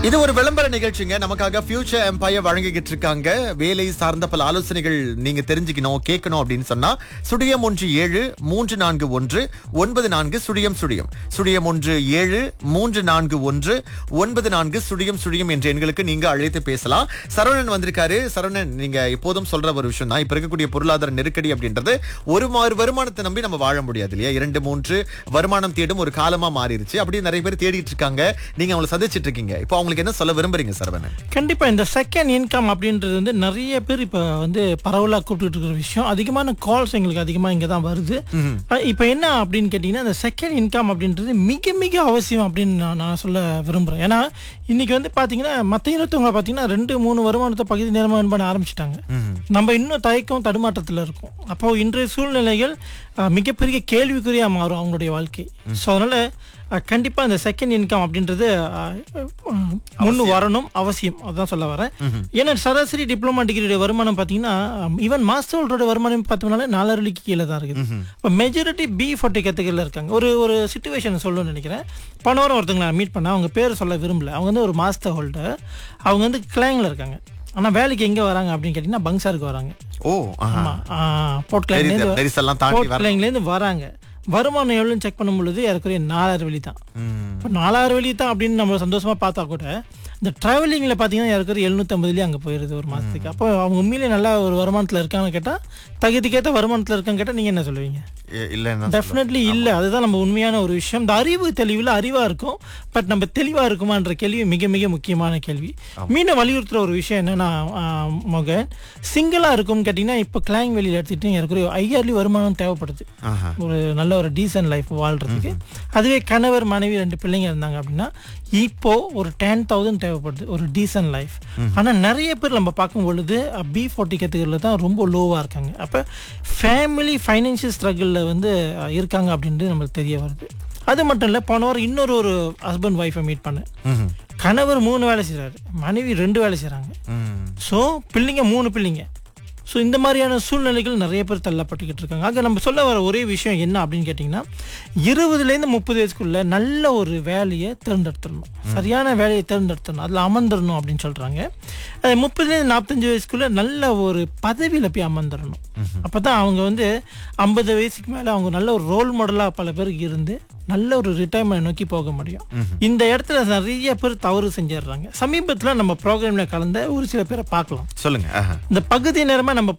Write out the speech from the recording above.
இது ஒரு விளம்பர நிகழ்ச்சிங்க நமக்காக ஃபியூச்சர் எம்பையர் வழங்கிக்கிட்டு இருக்காங்க வேலை சார்ந்த பல ஆலோசனைகள் நீங்க தெரிஞ்சுக்கணும் கேட்கணும் அப்படின்னு சொன்னா சுழியம் ஒன்று ஏழு மூன்று நான்கு ஒன்று ஒன்பது நான்கு சுழியம் சுழியம் சுழியம் ஒன்று ஏழு மூன்று நான்கு ஒன்று ஒன்பது நான்கு சுழியம் சுழியம் என்ற எண்களுக்கு நீங்க அழைத்து பேசலாம் சரவணன் வந்திருக்காரு சரவணன் நீங்க எப்போதும் சொல்ற ஒரு விஷயம் தான் இப்ப இருக்கக்கூடிய பொருளாதார நெருக்கடி அப்படின்றது ஒரு மாறு வருமானத்தை நம்பி நம்ம வாழ முடியாது இல்லையா இரண்டு மூன்று வருமானம் தேடும் ஒரு காலமா மாறிடுச்சு அப்படி நிறைய பேர் தேடிட்டு இருக்காங்க நீங்க அவங்களை சந்திச்சிட்டு இருக்கீங்க இப்போ அவங்களுக்கு என்ன சொல்ல விரும்புறீங்க சரவணன் கண்டிப்பா இந்த செகண்ட் இன்கம் அப்படின்றது வந்து நிறைய பேர் இப்ப வந்து பரவலா கூப்பிட்டு இருக்கிற விஷயம் அதிகமான கால்ஸ் எங்களுக்கு அதிகமா இங்க தான் வருது அஹ் இப்ப என்ன அப்படின்னு கேட்டீங்கன்னா இந்த செகண்ட் இன்கம் அப்படின்றது மிக மிக அவசியம் அப்படின்னு நான் நான் சொல்ல விரும்புறேன் ஏன்னா இன்னைக்கு வந்து பாத்தீங்கன்னா மத்த இனத்தவங்க பாத்தீங்கன்னா ரெண்டு மூணு வருமானத்தை பகுதி நேரமா earn பண்ண ஆரம்பிச்சிட்டாங்க நம்ம இன்னும் தயக்கம் தடுமாற்றத்துல இருக்கோம் அப்போ இன்றைய சூழ்நிலைகள் அஹ், மிகப்பெரிய கேள்விக்குறியா மாறும் அவங்களுடைய வாழ்க்கை ஸோ அதனால அஹ், கண்டிப்பா இந்த செகண்ட் இன்கம் அப்படின்றது அஹ், அஹ், முன்னு வரணும் அவசியம் அதான் சொல்ல வரேன் ஏன்னா சராசரி டிப்ளமா டிகிரியோட வருமானம் பார்த்தீங்கன்னா ஈவன் மாஸ்டரோட வருமானம் பார்த்தோம்னாலே நாலரை வழிக்கு கீழே தான் இருக்குது இப்போ மெஜாரிட்டி பி ஃபார்ட்டி கேட்டகரியில் இருக்காங்க ஒரு ஒரு சுச்சுவேஷன் சொல்லணும்னு நினைக்கிறேன் போன வாரம் ஒருத்தங்க நான் மீட் பண்ணேன் அவங்க பேர் சொல்ல விரும்பல அவங்க வந்து ஒரு மாஸ்டர் ஹோல்டர் அவங்க வந்து கிளாங்கில் இருக்காங்க ஆனால் வேலைக்கு எங்கே வராங்க அப்படின்னு கேட்டிங்கன்னா பங்சாருக்கு வராங்க ஓ ஆஹா. ஆமாம் போர்ட் நெரிசல் நெரிசல்லாம் தாண்டி போர்ட் கிளைங்லேருந்து வராங்க வருமானம் எவ்வளோன்னு செக் பண்ணும் பொழுது ஏறக்குறைய நாலாயிரம் வெளி தான் ம். இப்போ நாலாயிரம் வெளி தான் அப்படின்னு நம்ம சந்தோஷமா பார்த்தா கூட இந்த டிராவலிங்கில் பார்த்தீங்கன்னா யாருக்கும் எழுநூத்தம்பதுலேயே அங்கே போயிடுது ஒரு மாதத்துக்கு அப்போ அவங்க உண்மையிலே நல்லா ஒரு வருமானத்தில் இருக்கான்னு கேட்டால் தகுதிக்கேற்ற வருமானத்தில் இருக்கான்னு கேட்டால் நீங்கள் என்ன சொல்லுவீங்க இ- இல்லைன்னா டெஃபினெட்லி இல்லை அதுதான் நம்ம உண்மையான ஒரு விஷயம் இந்த அறிவு தெளிவில் அறிவாக இருக்கும் பட் நம்ம தெளிவாக இருக்குமான்ற கேள்வி மிக மிக முக்கியமான கேள்வி மீண்டும் வலியுறுத்துற ஒரு விஷயம் என்னன்னா ஆஹ், மோகன் சிங்கிளாக இருக்கும்னு கேட்டிங்கன்னா இப்போ கிளாங் வெளியில் எடுத்துகிட்டு எனக்கு ஐயாயிரலி வருமானம் தேவைப்படுது ஆஹா. ஒரு நல்ல ஒரு டீசன்ட் லைஃப் வாழ்றதுக்கு அதுவே கணவர் மனைவி ரெண்டு பிள்ளைங்க இருந்தாங்க அப்படின்னா இப்போ ஒரு டென் தௌசண்ட் தேவைப்படுது ஒரு டீசன்ட் லைஃப் ஆனா நிறைய பேர் நம்ம பார்க்கும் பொழுது பி ஃபார்ட்டி கேட்டகரியில் தான் ரொம்ப லோவா இருக்காங்க அப்ப ஃபேமிலி ஃபைனான்சியல் ஸ்ட்ரகிளில் வந்து அஹ், இருக்காங்க அப்படின்றது நம்மளுக்கு தெரிய வருது அது மட்டும் இல்லை போன வாரம் இன்னொரு ஒரு ஹஸ்பண்ட் ஒய்ஃபை மீட் பண்ணேன் ம்ஹும். கணவர் மூணு வேலை செய்றாரு மனைவி ரெண்டு வேலை செய்றாங்க ம். ஸோ பிள்ளைங்க மூணு பிள்ளைங்க ஸோ இந்த மாதிரியான சூழ்நிலைகள் நிறைய பேர் தள்ளப்பட்டுக்கிட்டு இருக்காங்க ஆக நம்ம சொல்ல வர ஒரே விஷயம் என்ன அப்படின்னு கேட்டிங்கன்னா இருபதுலேருந்து முப்பது வயசுக்குள்ள நல்ல ஒரு வேலையை தேர்ந்தெடுத்துடணும் சரியான வேலையை தேர்ந்தெடுத்துடணும் அதில் அமர்ந்துடணும் அப்படின்னு சொல்கிறாங்க முப்பதுலேருந்து நாற்பத்தஞ்சு வயசுக்குள்ள நல்ல ஒரு பதவியில் போய் அமர்ந்துடணும் அப்போ தான் அவங்க வந்து ஐம்பது வயசுக்கு மேலே அவங்க நல்ல ஒரு ரோல் மாடலாக பல பேருக்கு இருந்து நல்ல ஒரு ரிட்டைர்மெண்ட் நோக்கி போக முடியும் இந்த இடத்துல நிறைய பேர் தவறு செஞ்சிடுறாங்க சமீபத்தில் நம்ம ப்ரோக்ராமில் கலந்த ஒரு சில பேரை பார்க்கலாம் சொல்லுங்க ஆஹா. இந்த பகுதி நேரமா நம்ம